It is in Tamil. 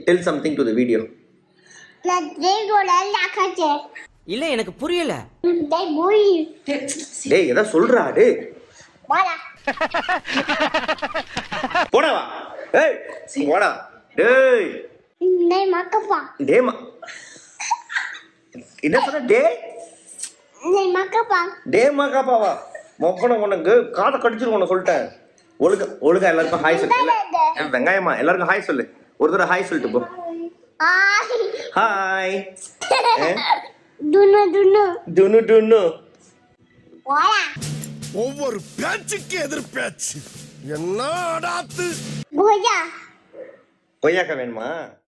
del something to the video நான் தேவோட லாக்காச்சே இல்ல எனக்கு புரியல டேய் போய் டேய் எதா சொல்றா டேய் வாடா போடா வா ஏய் போடா டேய் டேய் மக்கப்பா டேய் மா- என்ன சொன்ன டே டேய் மக்கப்பா டே மகாப்பாவா மொக்கணும் உனக்கு காதை கடிச்சிரும் உனக்கு சொல்லிட்டேன் ஒழுங்கா ஒழுங்கா எல்லாருக்கும் ஹாய் சொல்லு இல்ல, ஏன் வெங்காயமா எல்லாருக்கும் ஹாய் சொல்லு ஒரு தடவை ஹாய் சொல்லிட்டு போ ஆய் ஹாய் துனு துனு டுனு டுனு வாடா ஒவ்வொரு பேச்சுக்கு எதிர் பேச்சு என்ன அடாத்து போயா கொய்யாக்கா வேணுமா